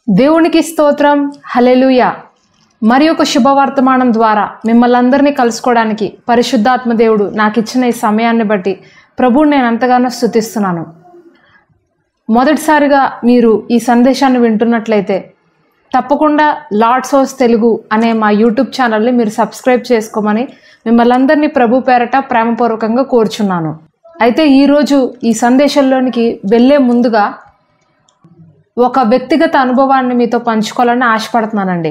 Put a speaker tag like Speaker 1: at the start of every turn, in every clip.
Speaker 1: దేవునికి స్తోత్రం హలెలుయ మరి ఒక శుభవర్తమానం ద్వారా మిమ్మల్ని అందరినీ కలుసుకోవడానికి పరిశుద్ధాత్మ దేవుడు నాకు ఇచ్చిన ఈ సమయాన్ని బట్టి ప్రభువుని నేను ఎంతగానో స్థుతిస్తున్నాను మొదటిసారిగా మీరు ఈ సందేశాన్ని వింటున్నట్లయితే తప్పకుండా లార్డ్స్ హౌస్ తెలుగు అనే మా యూట్యూబ్ ఛానల్ని మీరు సబ్స్క్రైబ్ చేసుకోమని మిమ్మల్ని అందరినీ ప్రభు పేరట ప్రేమపూర్వకంగా కోరుచున్నాను అయితే ఈరోజు ఈ సందేశంలోనికి వెళ్ళే ముందుగా ఒక వ్యక్తిగత అనుభవాన్ని మీతో పంచుకోవాలని ఆశపడుతున్నానండి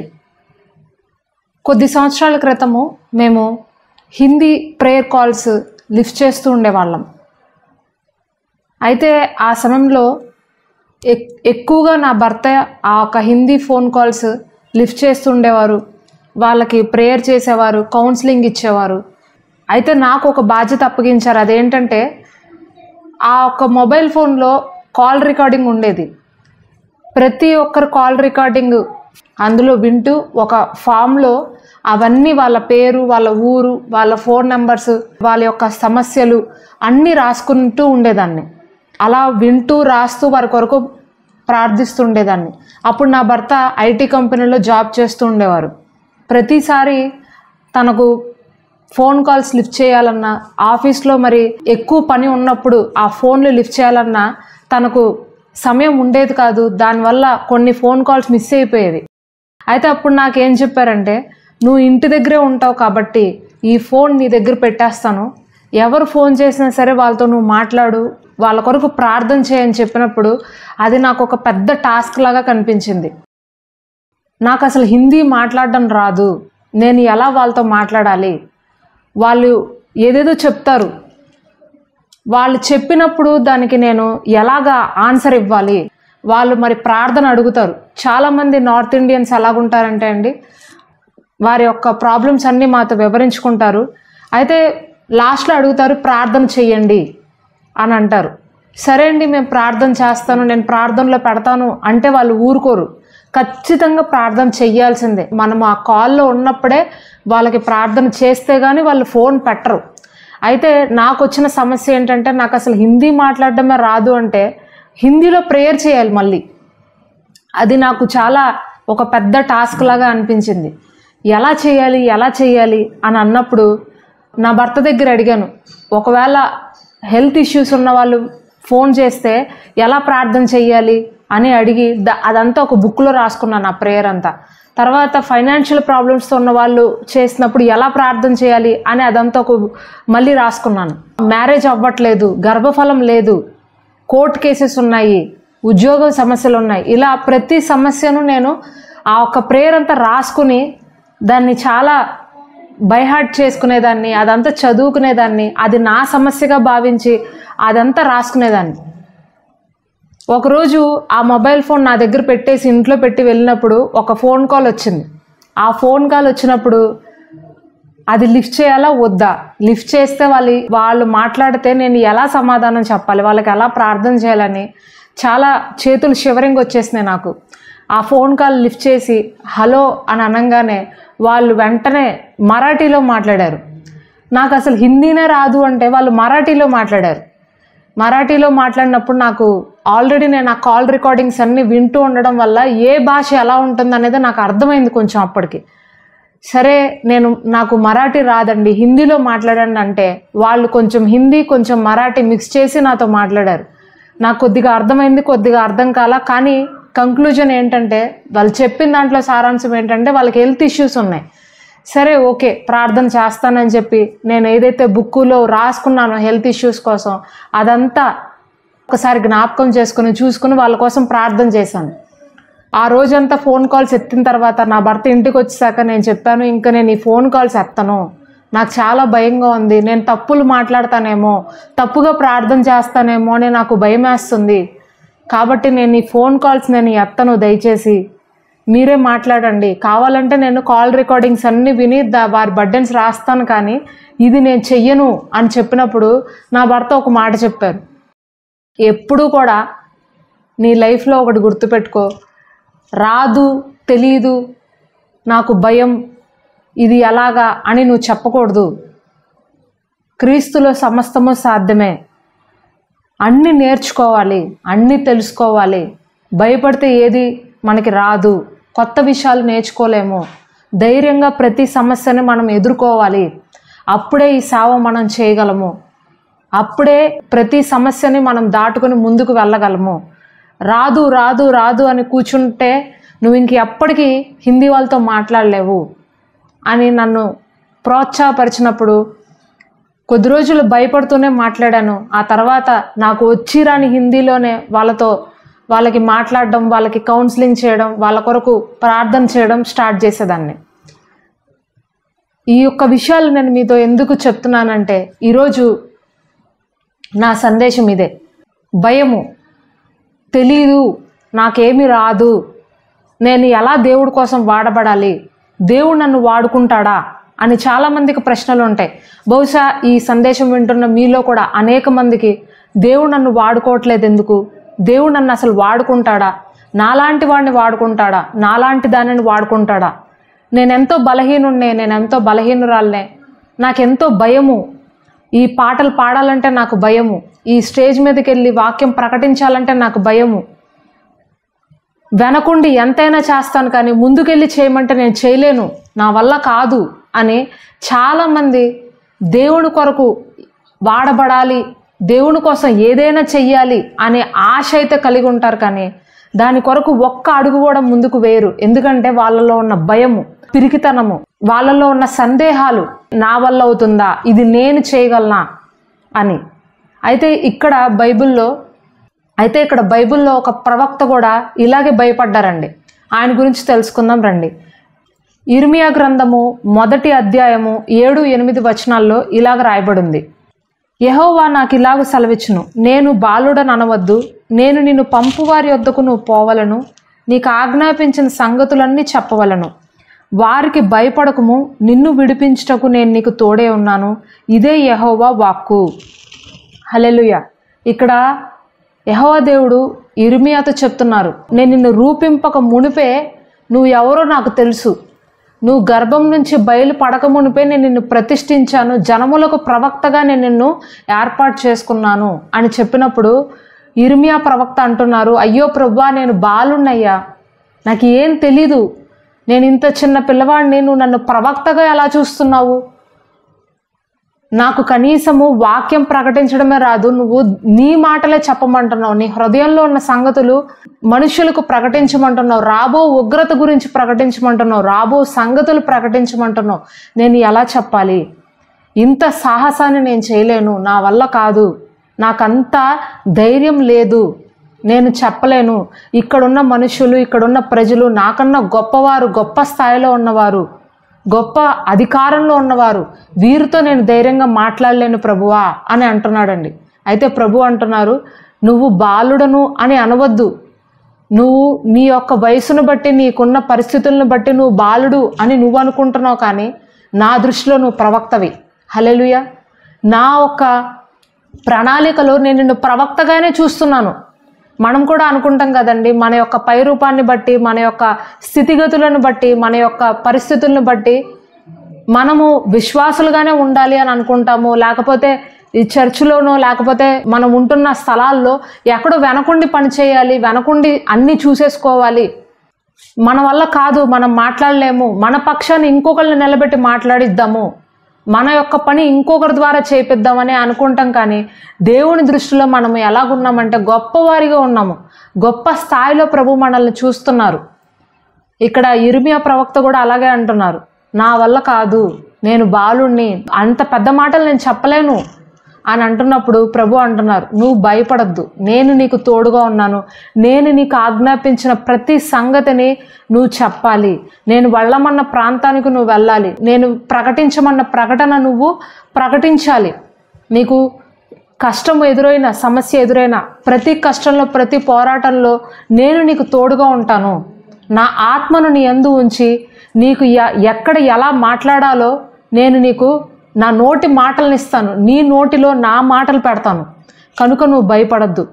Speaker 1: కొద్ది సంవత్సరాల క్రితము మేము హిందీ ప్రేయర్ కాల్స్ లిఫ్ట్ చేస్తూ ఉండేవాళ్ళం అయితే ఆ సమయంలో ఎక్ ఎక్కువగా నా భర్త ఆ ఒక హిందీ ఫోన్ కాల్స్ లిఫ్ట్ చేస్తూ ఉండేవారు వాళ్ళకి ప్రేయర్ చేసేవారు కౌన్సిలింగ్ ఇచ్చేవారు అయితే నాకు ఒక బాధ్యత అప్పగించారు అదేంటంటే ఆ ఒక మొబైల్ ఫోన్లో కాల్ రికార్డింగ్ ఉండేది ప్రతి ఒక్కరు కాల్ రికార్డింగ్ అందులో వింటూ ఒక ఫామ్లో అవన్నీ వాళ్ళ పేరు వాళ్ళ ఊరు వాళ్ళ ఫోన్ నెంబర్స్ వాళ్ళ యొక్క సమస్యలు అన్నీ రాసుకుంటూ ఉండేదాన్ని అలా వింటూ రాస్తూ వారి కొరకు ప్రార్థిస్తుండేదాన్ని అప్పుడు నా భర్త ఐటీ కంపెనీలో జాబ్ చేస్తూ ఉండేవారు ప్రతిసారి తనకు ఫోన్ కాల్స్ లిఫ్ట్ చేయాలన్నా ఆఫీస్లో మరి ఎక్కువ పని ఉన్నప్పుడు ఆ ఫోన్లు లిఫ్ట్ చేయాలన్నా తనకు సమయం ఉండేది కాదు దానివల్ల కొన్ని ఫోన్ కాల్స్ మిస్ అయిపోయేవి అయితే అప్పుడు నాకేం చెప్పారంటే నువ్వు ఇంటి దగ్గరే ఉంటావు కాబట్టి ఈ ఫోన్ నీ దగ్గర పెట్టేస్తాను ఎవరు ఫోన్ చేసినా సరే వాళ్ళతో నువ్వు మాట్లాడు వాళ్ళ కొరకు ప్రార్థన చేయని చెప్పినప్పుడు అది నాకు ఒక పెద్ద టాస్క్ లాగా కనిపించింది నాకు అసలు హిందీ మాట్లాడడం రాదు నేను ఎలా వాళ్ళతో మాట్లాడాలి వాళ్ళు ఏదేదో చెప్తారు వాళ్ళు చెప్పినప్పుడు దానికి నేను ఎలాగా ఆన్సర్ ఇవ్వాలి వాళ్ళు మరి ప్రార్థన అడుగుతారు చాలామంది నార్త్ ఇండియన్స్ ఎలాగుంటారంటే అండి వారి యొక్క ప్రాబ్లమ్స్ అన్నీ మాతో వివరించుకుంటారు అయితే లాస్ట్లో అడుగుతారు ప్రార్థన చెయ్యండి అని అంటారు సరే అండి మేము ప్రార్థన చేస్తాను నేను ప్రార్థనలో పెడతాను అంటే వాళ్ళు ఊరుకోరు ఖచ్చితంగా ప్రార్థన చెయ్యాల్సిందే మనం ఆ కాల్లో ఉన్నప్పుడే వాళ్ళకి ప్రార్థన చేస్తే కానీ వాళ్ళు ఫోన్ పెట్టరు అయితే నాకు వచ్చిన సమస్య ఏంటంటే నాకు అసలు హిందీ మాట్లాడడమే రాదు అంటే హిందీలో ప్రేయర్ చేయాలి మళ్ళీ అది నాకు చాలా ఒక పెద్ద టాస్క్ లాగా అనిపించింది ఎలా చేయాలి ఎలా చేయాలి అని అన్నప్పుడు నా భర్త దగ్గర అడిగాను ఒకవేళ హెల్త్ ఇష్యూస్ ఉన్న వాళ్ళు ఫోన్ చేస్తే ఎలా ప్రార్థన చేయాలి అని అడిగి ద అదంతా ఒక బుక్లో రాసుకున్నాను ఆ ప్రేయర్ అంతా తర్వాత ఫైనాన్షియల్ ప్రాబ్లమ్స్తో ఉన్న వాళ్ళు చేసినప్పుడు ఎలా ప్రార్థన చేయాలి అని అదంతా ఒక మళ్ళీ రాసుకున్నాను మ్యారేజ్ అవ్వట్లేదు గర్భఫలం లేదు కోర్టు కేసెస్ ఉన్నాయి ఉద్యోగ సమస్యలు ఉన్నాయి ఇలా ప్రతి సమస్యను నేను ఆ ఒక్క ప్రేయర్ అంతా రాసుకుని దాన్ని చాలా బైహార్ట్ చేసుకునేదాన్ని అదంతా చదువుకునేదాన్ని అది నా సమస్యగా భావించి అదంతా రాసుకునేదాన్ని ఒకరోజు ఆ మొబైల్ ఫోన్ నా దగ్గర పెట్టేసి ఇంట్లో పెట్టి వెళ్ళినప్పుడు ఒక ఫోన్ కాల్ వచ్చింది ఆ ఫోన్ కాల్ వచ్చినప్పుడు అది లిఫ్ట్ చేయాలా వద్దా లిఫ్ట్ చేస్తే వాళ్ళు వాళ్ళు మాట్లాడితే నేను ఎలా సమాధానం చెప్పాలి వాళ్ళకి ఎలా ప్రార్థన చేయాలని చాలా చేతులు షివరింగ్ వచ్చేసినాయి నాకు ఆ ఫోన్ కాల్ లిఫ్ట్ చేసి హలో అని అనగానే వాళ్ళు వెంటనే మరాఠీలో మాట్లాడారు నాకు అసలు హిందీనే రాదు అంటే వాళ్ళు మరాఠీలో మాట్లాడారు మరాఠీలో మాట్లాడినప్పుడు నాకు ఆల్రెడీ నేను ఆ కాల్ రికార్డింగ్స్ అన్నీ వింటూ ఉండడం వల్ల ఏ భాష ఎలా ఉంటుంది అనేది నాకు అర్థమైంది కొంచెం అప్పటికి సరే నేను నాకు మరాఠీ రాదండి హిందీలో మాట్లాడండి అంటే వాళ్ళు కొంచెం హిందీ కొంచెం మరాఠీ మిక్స్ చేసి నాతో మాట్లాడారు నాకు కొద్దిగా అర్థమైంది కొద్దిగా అర్థం కాల కానీ కంక్లూజన్ ఏంటంటే వాళ్ళు చెప్పిన దాంట్లో సారాంశం ఏంటంటే వాళ్ళకి హెల్త్ ఇష్యూస్ ఉన్నాయి సరే ఓకే ప్రార్థన చేస్తానని చెప్పి నేను ఏదైతే బుక్కులో రాసుకున్నానో హెల్త్ ఇష్యూస్ కోసం అదంతా ఒకసారి జ్ఞాపకం చేసుకుని చూసుకుని వాళ్ళ కోసం ప్రార్థన చేశాను ఆ రోజంతా ఫోన్ కాల్స్ ఎత్తిన తర్వాత నా భర్త ఇంటికి వచ్చేసాక నేను చెప్పాను ఇంకా నేను ఈ ఫోన్ కాల్స్ ఎత్తను నాకు చాలా భయంగా ఉంది నేను తప్పులు మాట్లాడతానేమో తప్పుగా ప్రార్థన చేస్తానేమో అని నాకు భయం వేస్తుంది కాబట్టి నేను ఈ ఫోన్ కాల్స్ నేను ఎత్తను దయచేసి మీరే మాట్లాడండి కావాలంటే నేను కాల్ రికార్డింగ్స్ అన్నీ విని దా వారి బర్డెన్స్ రాస్తాను కానీ ఇది నేను చెయ్యను అని చెప్పినప్పుడు నా భర్త ఒక మాట చెప్పారు ఎప్పుడూ కూడా నీ లైఫ్లో ఒకటి గుర్తుపెట్టుకో రాదు తెలీదు నాకు భయం ఇది ఎలాగా అని నువ్వు చెప్పకూడదు క్రీస్తులో సమస్తము సాధ్యమే అన్నీ నేర్చుకోవాలి అన్నీ తెలుసుకోవాలి భయపడితే ఏది మనకి రాదు కొత్త విషయాలు నేర్చుకోలేము ధైర్యంగా ప్రతి సమస్యని మనం ఎదుర్కోవాలి అప్పుడే ఈ సేవ మనం చేయగలము అప్పుడే ప్రతి సమస్యని మనం దాటుకొని ముందుకు వెళ్ళగలము రాదు రాదు రాదు అని కూర్చుంటే నువ్వు ఇంక ఎప్పటికీ హిందీ వాళ్ళతో మాట్లాడలేవు అని నన్ను ప్రోత్సాహపరిచినప్పుడు కొద్ది రోజులు భయపడుతూనే మాట్లాడాను ఆ తర్వాత నాకు వచ్చి రాని హిందీలోనే వాళ్ళతో వాళ్ళకి మాట్లాడడం వాళ్ళకి కౌన్సిలింగ్ చేయడం వాళ్ళ కొరకు ప్రార్థన చేయడం స్టార్ట్ చేసేదాన్ని ఈ యొక్క విషయాలు నేను మీతో ఎందుకు చెప్తున్నానంటే ఈరోజు నా సందేశం ఇదే భయము తెలీదు నాకేమీ రాదు నేను ఎలా దేవుడి కోసం వాడబడాలి దేవుడు నన్ను వాడుకుంటాడా అని చాలామందికి ప్రశ్నలు ఉంటాయి బహుశా ఈ సందేశం వింటున్న మీలో కూడా అనేక మందికి దేవుడు నన్ను వాడుకోవట్లేదు ఎందుకు దేవుడు నన్ను అసలు వాడుకుంటాడా నాలాంటి వాడిని వాడుకుంటాడా నాలాంటి దానిని వాడుకుంటాడా నేనెంతో బలహీనున్నే నేనెంతో బలహీనురాలనే నాకెంతో భయము ఈ పాటలు పాడాలంటే నాకు భయము ఈ స్టేజ్ మీదకి వెళ్ళి వాక్యం ప్రకటించాలంటే నాకు భయము వెనకుండి ఎంతైనా చేస్తాను కానీ ముందుకెళ్ళి చేయమంటే నేను చేయలేను నా వల్ల కాదు అని చాలామంది దేవుని కొరకు వాడబడాలి దేవుని కోసం ఏదైనా చెయ్యాలి అనే ఆశ అయితే కలిగి ఉంటారు కానీ దాని కొరకు ఒక్క అడుగు కూడా ముందుకు వేయరు ఎందుకంటే వాళ్ళలో ఉన్న భయము పిరికితనము వాళ్ళలో ఉన్న సందేహాలు నా వల్ల అవుతుందా ఇది నేను చేయగలనా అని అయితే ఇక్కడ బైబిల్లో అయితే ఇక్కడ బైబిల్లో ఒక ప్రవక్త కూడా ఇలాగే భయపడ్డారండి ఆయన గురించి తెలుసుకుందాం రండి ఇర్మియా గ్రంథము మొదటి అధ్యాయము ఏడు ఎనిమిది వచనాల్లో ఇలాగ రాయబడింది యహోవా నాకు ఇలాగ సెలవిచ్చును నేను బాలుడని అనవద్దు నేను నిన్ను పంపువారి వద్దకు నువ్వు పోవలను నీకు ఆజ్ఞాపించిన సంగతులన్నీ చెప్పవలను వారికి భయపడకము నిన్ను విడిపించుటకు నేను నీకు తోడే ఉన్నాను ఇదే యహోవా వాక్కు హలెలుయ ఇక్కడ యహోవా దేవుడు ఇర్మియాతో చెప్తున్నారు నేను నిన్ను రూపింపక మునిపే నువ్వు ఎవరో నాకు తెలుసు నువ్వు గర్భం నుంచి బయలు పడక మునిపే నేను నిన్ను ప్రతిష్ఠించాను జనములకు ప్రవక్తగా నేను నిన్ను ఏర్పాటు చేసుకున్నాను అని చెప్పినప్పుడు ఇర్మియా ప్రవక్త అంటున్నారు అయ్యో ప్రభా నేను బాలున్నయ్యా నాకు ఏం తెలీదు నేను ఇంత చిన్న పిల్లవాడిని నువ్వు నన్ను ప్రవక్తగా ఎలా చూస్తున్నావు నాకు కనీసము వాక్యం ప్రకటించడమే రాదు నువ్వు నీ మాటలే చెప్పమంటున్నావు నీ హృదయంలో ఉన్న సంగతులు మనుషులకు ప్రకటించమంటున్నావు రాబో ఉగ్రత గురించి ప్రకటించమంటున్నావు రాబో సంగతులు ప్రకటించమంటున్నావు నేను ఎలా చెప్పాలి ఇంత సాహసాన్ని నేను చేయలేను నా వల్ల కాదు నాకంత ధైర్యం లేదు నేను చెప్పలేను ఇక్కడున్న మనుషులు ఇక్కడున్న ప్రజలు నాకన్నా గొప్పవారు గొప్ప స్థాయిలో ఉన్నవారు గొప్ప అధికారంలో ఉన్నవారు వీరితో నేను ధైర్యంగా మాట్లాడలేను ప్రభువా అని అంటున్నాడండి అయితే ప్రభు అంటున్నారు నువ్వు బాలుడను అని అనవద్దు నువ్వు నీ యొక్క వయసును బట్టి నీకున్న పరిస్థితులను బట్టి నువ్వు బాలుడు అని నువ్వు అనుకుంటున్నావు కానీ నా దృష్టిలో నువ్వు ప్రవక్తవి హలెలుయ నా ఒక ప్రణాళికలో నేను నిన్ను ప్రవక్తగానే చూస్తున్నాను మనం కూడా అనుకుంటాం కదండి మన యొక్క పై రూపాన్ని బట్టి మన యొక్క స్థితిగతులను బట్టి మన యొక్క పరిస్థితులను బట్టి మనము విశ్వాసులుగానే ఉండాలి అని అనుకుంటాము లేకపోతే ఈ చర్చిలోనో లేకపోతే మనం ఉంటున్న స్థలాల్లో ఎక్కడో వెనకుండి పని చేయాలి వెనకుండి అన్నీ చూసేసుకోవాలి మన వల్ల కాదు మనం మాట్లాడలేము మన పక్షాన్ని ఇంకొకరిని నిలబెట్టి మాట్లాడిద్దాము మన యొక్క పని ఇంకొకరి ద్వారా చేపిద్దామని అనుకుంటాం కానీ దేవుని దృష్టిలో మనం ఎలాగున్నామంటే గొప్పవారిగా ఉన్నాము గొప్ప స్థాయిలో ప్రభు మనల్ని చూస్తున్నారు ఇక్కడ ఇర్మియా ప్రవక్త కూడా అలాగే అంటున్నారు నా వల్ల కాదు నేను బాలుణ్ణి అంత పెద్ద మాటలు నేను చెప్పలేను అని అంటున్నప్పుడు ప్రభు అంటున్నారు నువ్వు భయపడద్దు నేను నీకు తోడుగా ఉన్నాను నేను నీకు ఆజ్ఞాపించిన ప్రతి సంగతిని నువ్వు చెప్పాలి నేను వెళ్ళమన్న ప్రాంతానికి నువ్వు వెళ్ళాలి నేను ప్రకటించమన్న ప్రకటన నువ్వు ప్రకటించాలి నీకు కష్టం ఎదురైన సమస్య ఎదురైన ప్రతి కష్టంలో ప్రతి పోరాటంలో నేను నీకు తోడుగా ఉంటాను నా ఆత్మను నీ అందు ఉంచి నీకు ఎ- ఎక్కడ ఎలా మాట్లాడాలో నేను నీకు నా నోటి మాటలను ఇస్తాను నీ నోటిలో నా మాటలు పెడతాను కనుక నువ్వు భయపడద్దు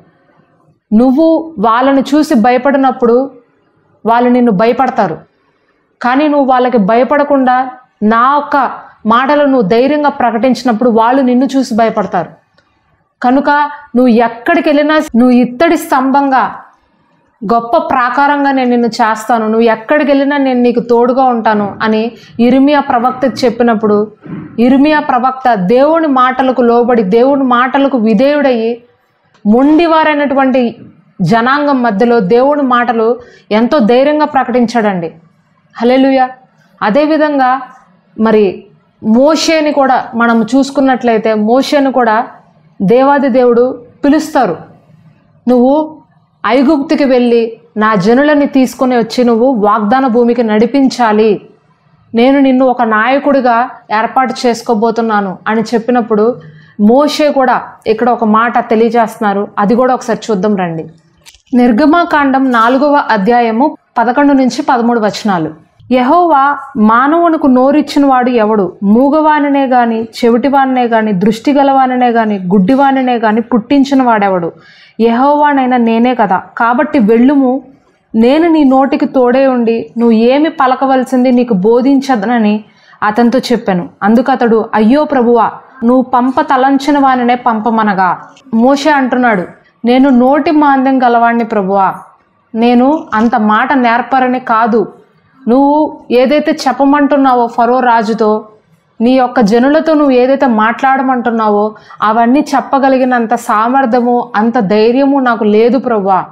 Speaker 1: నువ్వు వాళ్ళని చూసి భయపడినప్పుడు వాళ్ళు నిన్ను భయపడతారు కానీ నువ్వు వాళ్ళకి భయపడకుండా నా యొక్క మాటలు నువ్వు ధైర్యంగా ప్రకటించినప్పుడు వాళ్ళు నిన్ను చూసి భయపడతారు కనుక నువ్వు ఎక్కడికి వెళ్ళినా నువ్వు ఇత్తడి స్తంభంగా గొప్ప ప్రాకారంగా నేను నిన్ను చేస్తాను నువ్వు ఎక్కడికి వెళ్ళినా నేను నీకు తోడుగా ఉంటాను అని ఇర్మియా ప్రవక్తకి చెప్పినప్పుడు ఇర్మియా ప్రవక్త దేవుని మాటలకు లోబడి దేవుని మాటలకు విధేయుడయ్యి మొండివారైనటువంటి జనాంగం మధ్యలో దేవుని మాటలు ఎంతో ధైర్యంగా ప్రకటించాడండి హలెలుయ అదేవిధంగా మరి మోషేని కూడా మనం చూసుకున్నట్లయితే మోషేని కూడా దేవాది దేవుడు పిలుస్తారు నువ్వు ఐగుప్తుకి వెళ్ళి నా జనులని తీసుకొని వచ్చి నువ్వు వాగ్దాన భూమికి నడిపించాలి నేను నిన్ను ఒక నాయకుడిగా ఏర్పాటు చేసుకోబోతున్నాను అని చెప్పినప్పుడు మోషే కూడా ఇక్కడ ఒక మాట తెలియజేస్తున్నారు అది కూడా ఒకసారి చూద్దాం రండి నిర్గమాకాండం నాలుగవ అధ్యాయము పదకొండు నుంచి పదమూడు వచనాలు యహోవా మానవునికి నోరిచ్చిన వాడు ఎవడు మూగవానినే గాని చెవిటివానినే గాని దృష్టి గలవానినే గాని గుడ్డివానినే గాని పుట్టించిన వాడెవడు యహోవానైనా నేనే కదా కాబట్టి వెళ్ళుము నేను నీ నోటికి తోడే ఉండి నువ్వు ఏమి పలకవలసింది నీకు బోధించదనని అతనితో చెప్పాను అందుకు అతడు అయ్యో ప్రభువా నువ్వు పంప తలంచిన వానినే పంపమనగా మోషే అంటున్నాడు నేను నోటి మాంద్యం గలవాణ్ణి ప్రభువా నేను అంత మాట నేర్పరని కాదు నువ్వు ఏదైతే చెప్పమంటున్నావో ఫరో రాజుతో నీ యొక్క జనులతో నువ్వు ఏదైతే మాట్లాడమంటున్నావో అవన్నీ చెప్పగలిగినంత సామర్థ్యము అంత ధైర్యము నాకు లేదు ప్రభువా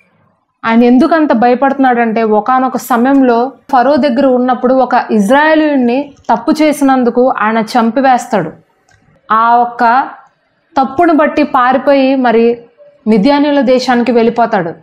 Speaker 1: ఆయన ఎందుకు అంత భయపడుతున్నాడంటే ఒకానొక సమయంలో ఫరో దగ్గర ఉన్నప్పుడు ఒక ఇజ్రాయేలీని తప్పు చేసినందుకు ఆయన చంపివేస్తాడు ఆ ఒక్క తప్పును బట్టి పారిపోయి మరి మిథ్యానుల దేశానికి వెళ్ళిపోతాడు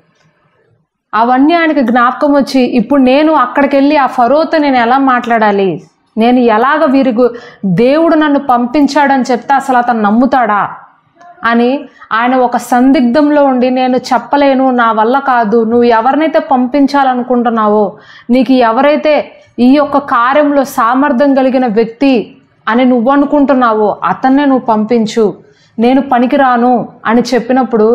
Speaker 1: అవన్నీ ఆయనకి జ్ఞాపకం వచ్చి ఇప్పుడు నేను అక్కడికి వెళ్ళి ఆ ఫరోతో నేను ఎలా మాట్లాడాలి నేను ఎలాగ వీరికి దేవుడు నన్ను పంపించాడని చెప్తే అసలు అతను నమ్ముతాడా అని ఆయన ఒక సందిగ్ధంలో ఉండి నేను చెప్పలేను నా వల్ల కాదు నువ్వు ఎవరినైతే పంపించాలనుకుంటున్నావో నీకు ఎవరైతే ఈ యొక్క కార్యంలో సామర్థ్యం కలిగిన వ్యక్తి అని నువ్వు అనుకుంటున్నావో అతన్నే నువ్వు పంపించు నేను పనికిరాను అని చెప్పినప్పుడు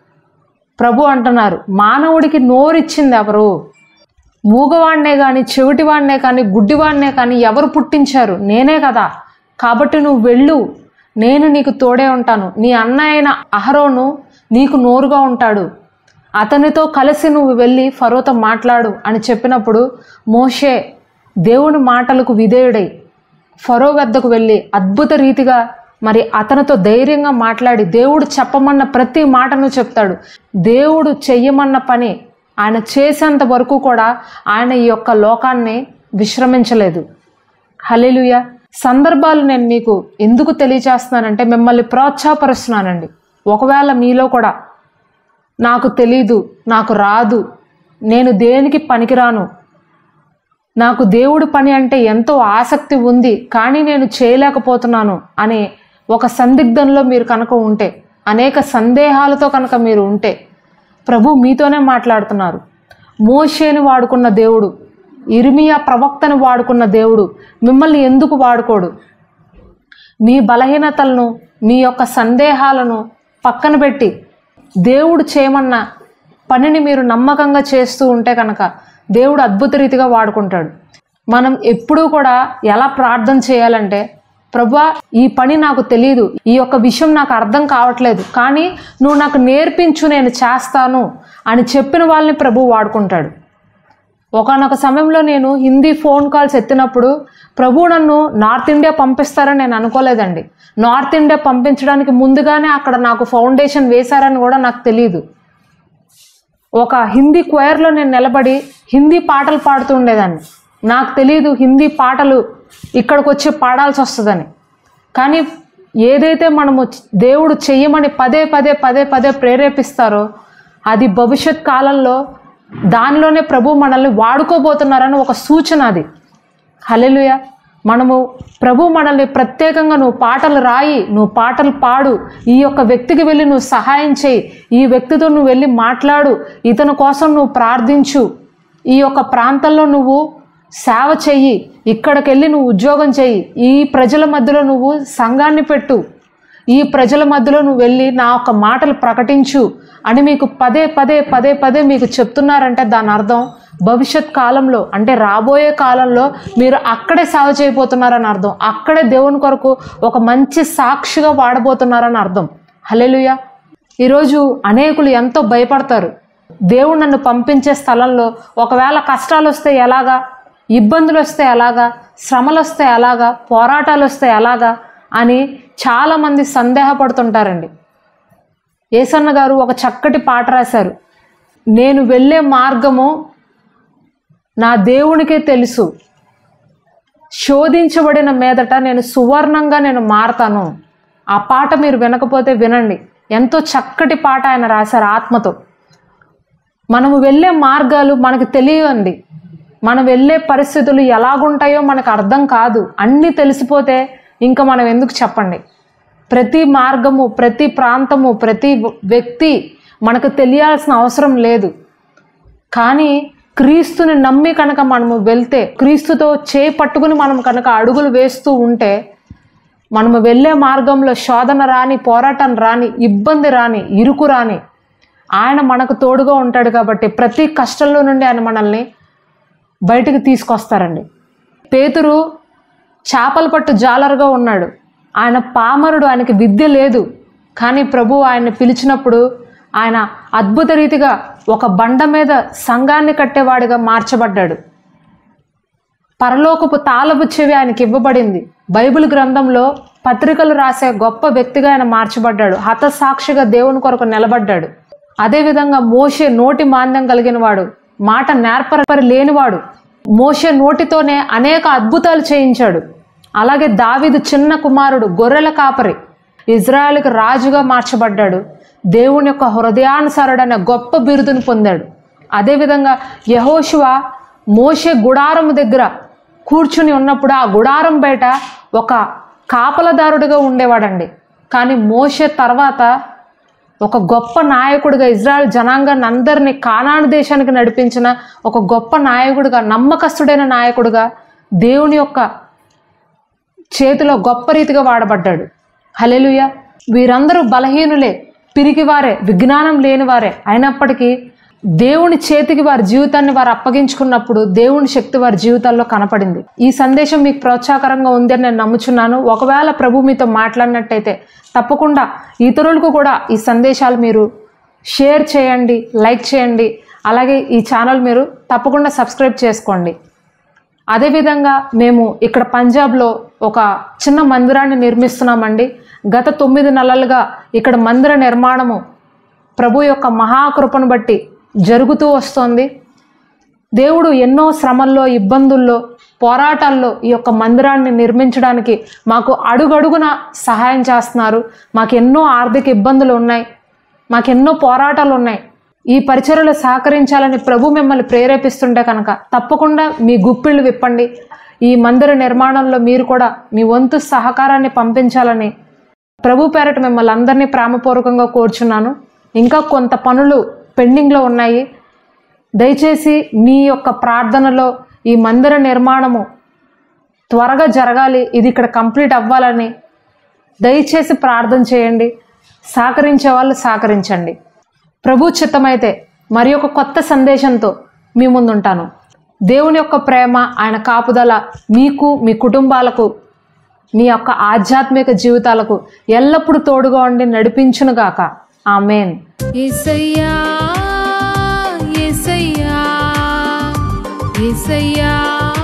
Speaker 1: ప్రభు అంటున్నారు మానవుడికి నోరిచ్చింది ఎవరు మూగవాడినే కానీ చెవిటివాడినే కానీ గుడ్డివాడినే కానీ ఎవరు పుట్టించారు నేనే కదా కాబట్టి నువ్వు వెళ్ళు నేను నీకు తోడే ఉంటాను నీ అన్న అయిన అహరోను నీకు నోరుగా ఉంటాడు అతనితో కలిసి నువ్వు వెళ్ళి ఫరోతో మాట్లాడు అని చెప్పినప్పుడు మోషే దేవుని మాటలకు విధేయుడై ఫరో వద్దకు వెళ్ళి అద్భుత రీతిగా మరి అతనితో ధైర్యంగా మాట్లాడి దేవుడు చెప్పమన్న ప్రతి మాటను చెప్తాడు దేవుడు చెయ్యమన్న పని ఆయన చేసేంత వరకు కూడా ఆయన ఈ యొక్క లోకాన్ని విశ్రమించలేదు హలేలుయ సందర్భాలు నేను మీకు ఎందుకు తెలియజేస్తున్నానంటే మిమ్మల్ని ప్రోత్సాహపరుస్తున్నానండి ఒకవేళ మీలో కూడా నాకు తెలీదు నాకు రాదు నేను దేనికి పనికిరాను నాకు దేవుడి పని అంటే ఎంతో ఆసక్తి ఉంది కానీ నేను చేయలేకపోతున్నాను అనే ఒక సందిగ్ధంలో మీరు కనుక ఉంటే అనేక సందేహాలతో కనుక మీరు ఉంటే ప్రభు మీతోనే మాట్లాడుతున్నారు మోషేని వాడుకున్న దేవుడు ఇర్మియా ప్రవక్తను వాడుకున్న దేవుడు మిమ్మల్ని ఎందుకు వాడుకోడు మీ బలహీనతలను మీ యొక్క సందేహాలను పక్కన పెట్టి దేవుడు చేయమన్న పనిని మీరు నమ్మకంగా చేస్తూ ఉంటే కనుక దేవుడు అద్భుత రీతిగా వాడుకుంటాడు మనం ఎప్పుడూ కూడా ఎలా ప్రార్థన చేయాలంటే ప్రభా ఈ పని నాకు తెలియదు ఈ యొక్క విషయం నాకు అర్థం కావట్లేదు కానీ నువ్వు నాకు నేర్పించు నేను చేస్తాను అని చెప్పిన వాళ్ళని ప్రభు వాడుకుంటాడు ఒకనొక సమయంలో నేను హిందీ ఫోన్ కాల్స్ ఎత్తినప్పుడు ప్రభు నన్ను నార్త్ ఇండియా పంపిస్తారని నేను అనుకోలేదండి నార్త్ ఇండియా పంపించడానికి ముందుగానే అక్కడ నాకు ఫౌండేషన్ వేశారని కూడా నాకు తెలియదు ఒక హిందీ క్వైర్లో నేను నిలబడి హిందీ పాటలు పాడుతూ ఉండేదాన్ని నాకు తెలియదు హిందీ పాటలు ఇక్కడికి వచ్చి పాడాల్సి వస్తుందని కానీ ఏదైతే మనము దేవుడు చెయ్యమని పదే పదే పదే పదే ప్రేరేపిస్తారో అది భవిష్యత్ కాలంలో దానిలోనే ప్రభు మనల్ని వాడుకోబోతున్నారని ఒక సూచన అది హలెలుయ మనము ప్రభు మనల్ని ప్రత్యేకంగా నువ్వు పాటలు రాయి నువ్వు పాటలు పాడు ఈ యొక్క వ్యక్తికి వెళ్ళి నువ్వు సహాయం చేయి ఈ వ్యక్తితో నువ్వు వెళ్ళి మాట్లాడు ఇతని కోసం నువ్వు ప్రార్థించు ఈ యొక్క ప్రాంతంలో నువ్వు సేవ చెయ్యి ఇక్కడికి వెళ్ళి నువ్వు ఉద్యోగం చెయ్యి ఈ ప్రజల మధ్యలో నువ్వు సంఘాన్ని పెట్టు ఈ ప్రజల మధ్యలో నువ్వు వెళ్ళి నా యొక్క మాటలు ప్రకటించు అని మీకు పదే పదే పదే పదే మీకు చెప్తున్నారంటే దాని అర్థం భవిష్యత్ కాలంలో అంటే రాబోయే కాలంలో మీరు అక్కడే సేవ చేయబోతున్నారని అర్థం అక్కడే దేవుని కొరకు ఒక మంచి సాక్షిగా వాడబోతున్నారని అర్థం హలెలుయ ఈరోజు అనేకులు ఎంతో భయపడతారు దేవుడు నన్ను పంపించే స్థలంలో ఒకవేళ కష్టాలు వస్తే ఎలాగా ఇబ్బందులు వస్తే ఎలాగా శ్రమలు వస్తే ఎలాగా పోరాటాలు వస్తే ఎలాగా అని చాలామంది సందేహపడుతుంటారండి ఏసన్న గారు ఒక చక్కటి పాట రాశారు నేను వెళ్ళే మార్గము నా దేవునికే తెలుసు శోధించబడిన మీదట నేను సువర్ణంగా నేను మారతాను ఆ పాట మీరు వినకపోతే వినండి ఎంతో చక్కటి పాట ఆయన రాశారు ఆత్మతో మనము వెళ్ళే మార్గాలు మనకు తెలియండి మనం వెళ్ళే పరిస్థితులు ఎలాగుంటాయో మనకు అర్థం కాదు అన్నీ తెలిసిపోతే ఇంకా మనం ఎందుకు చెప్పండి ప్రతి మార్గము ప్రతి ప్రాంతము ప్రతి వ్యక్తి మనకు తెలియాల్సిన అవసరం లేదు కానీ క్రీస్తుని నమ్మి కనుక మనము వెళ్తే క్రీస్తుతో చేయి పట్టుకుని మనం కనుక అడుగులు వేస్తూ ఉంటే మనము వెళ్ళే మార్గంలో శోధన రాని పోరాటం రాని ఇబ్బంది రాని ఇరుకు రాని ఆయన మనకు తోడుగా ఉంటాడు కాబట్టి ప్రతి కష్టంలో నుండి ఆయన మనల్ని బయటికి తీసుకొస్తారండి పేతురు చేపల పట్టు జాలరుగా ఉన్నాడు ఆయన పామరుడు ఆయనకి విద్య లేదు కానీ ప్రభు ఆయన్ని పిలిచినప్పుడు ఆయన అద్భుత రీతిగా ఒక బండ మీద సంఘాన్ని కట్టేవాడిగా మార్చబడ్డాడు పరలోకపు తాళపు చెవి ఆయనకి ఇవ్వబడింది బైబిల్ గ్రంథంలో పత్రికలు రాసే గొప్ప వ్యక్తిగా ఆయన మార్చబడ్డాడు హతసాక్షిగా దేవుని కొరకు నిలబడ్డాడు అదేవిధంగా మోషే నోటి మాంద్యం కలిగిన వాడు మాట నేర్పరి లేనివాడు మోషే నోటితోనే అనేక అద్భుతాలు చేయించాడు అలాగే దావీదు చిన్న కుమారుడు గొర్రెల కాపరి ఇజ్రాయెల్కి రాజుగా మార్చబడ్డాడు దేవుని యొక్క హృదయానుసారుడనే గొప్ప బిరుదును పొందాడు అదేవిధంగా యహోశివ మోషే గుడారం దగ్గర కూర్చుని ఉన్నప్పుడు ఆ గుడారం బయట ఒక కాపలదారుడిగా ఉండేవాడండి కానీ మోషే తర్వాత ఒక గొప్ప నాయకుడిగా ఇజ్రాయెల్ జనాంగాన్ని అందరినీ కానాను దేశానికి నడిపించిన ఒక గొప్ప నాయకుడిగా నమ్మకస్తుడైన నాయకుడిగా దేవుని యొక్క చేతిలో గొప్ప రీతిగా వాడబడ్డాడు హలెలుయ వీరందరూ బలహీనులే పిరికివారే విజ్ఞానం లేనివారే అయినప్పటికీ దేవుని చేతికి వారి జీవితాన్ని వారు అప్పగించుకున్నప్పుడు దేవుని శక్తి వారి జీవితాల్లో కనపడింది ఈ సందేశం మీకు ప్రోత్సాహకరంగా ఉంది అని నేను నమ్ముచున్నాను ఒకవేళ ప్రభు మీతో మాట్లాడినట్టయితే తప్పకుండా ఇతరులకు కూడా ఈ సందేశాలు మీరు షేర్ చేయండి లైక్ చేయండి అలాగే ఈ ఛానల్ మీరు తప్పకుండా సబ్స్క్రైబ్ చేసుకోండి అదేవిధంగా మేము ఇక్కడ పంజాబ్లో ఒక చిన్న మందిరాన్ని నిర్మిస్తున్నామండి గత తొమ్మిది నెలలుగా ఇక్కడ మందిర నిర్మాణము ప్రభు యొక్క మహాకృపను బట్టి జరుగుతూ వస్తోంది దేవుడు ఎన్నో శ్రమల్లో ఇబ్బందుల్లో పోరాటాల్లో ఈ యొక్క మందిరాన్ని నిర్మించడానికి మాకు అడుగడుగున సహాయం చేస్తున్నారు మాకు ఎన్నో ఆర్థిక ఇబ్బందులు ఉన్నాయి మాకు ఎన్నో పోరాటాలు ఉన్నాయి ఈ పరిచర్యలు సహకరించాలని ప్రభు మిమ్మల్ని ప్రేరేపిస్తుంటే కనుక తప్పకుండా మీ గుప్పిళ్ళు విప్పండి ఈ మందిర నిర్మాణంలో మీరు కూడా మీ వంతు సహకారాన్ని పంపించాలని ప్రభు పేరట మిమ్మల్ని అందరినీ ప్రేమపూర్వకంగా కోరుచున్నాను ఇంకా కొంత పనులు పెండింగ్లో ఉన్నాయి దయచేసి మీ యొక్క ప్రార్థనలో ఈ మందిర నిర్మాణము త్వరగా జరగాలి ఇది ఇక్కడ కంప్లీట్ అవ్వాలని దయచేసి ప్రార్థన చేయండి సహకరించే వాళ్ళు సహకరించండి ప్రభు చిత్తమైతే మరి ఒక కొత్త సందేశంతో మీ ముందుంటాను దేవుని యొక్క ప్రేమ ఆయన కాపుదల మీకు మీ కుటుంబాలకు మీ యొక్క ఆధ్యాత్మిక జీవితాలకు ఎల్లప్పుడూ తోడుగా ఉండి నడిపించునుగాక ఆమెన్
Speaker 2: ఏసయ్యా ఏసయ్యా ఏసయ్యా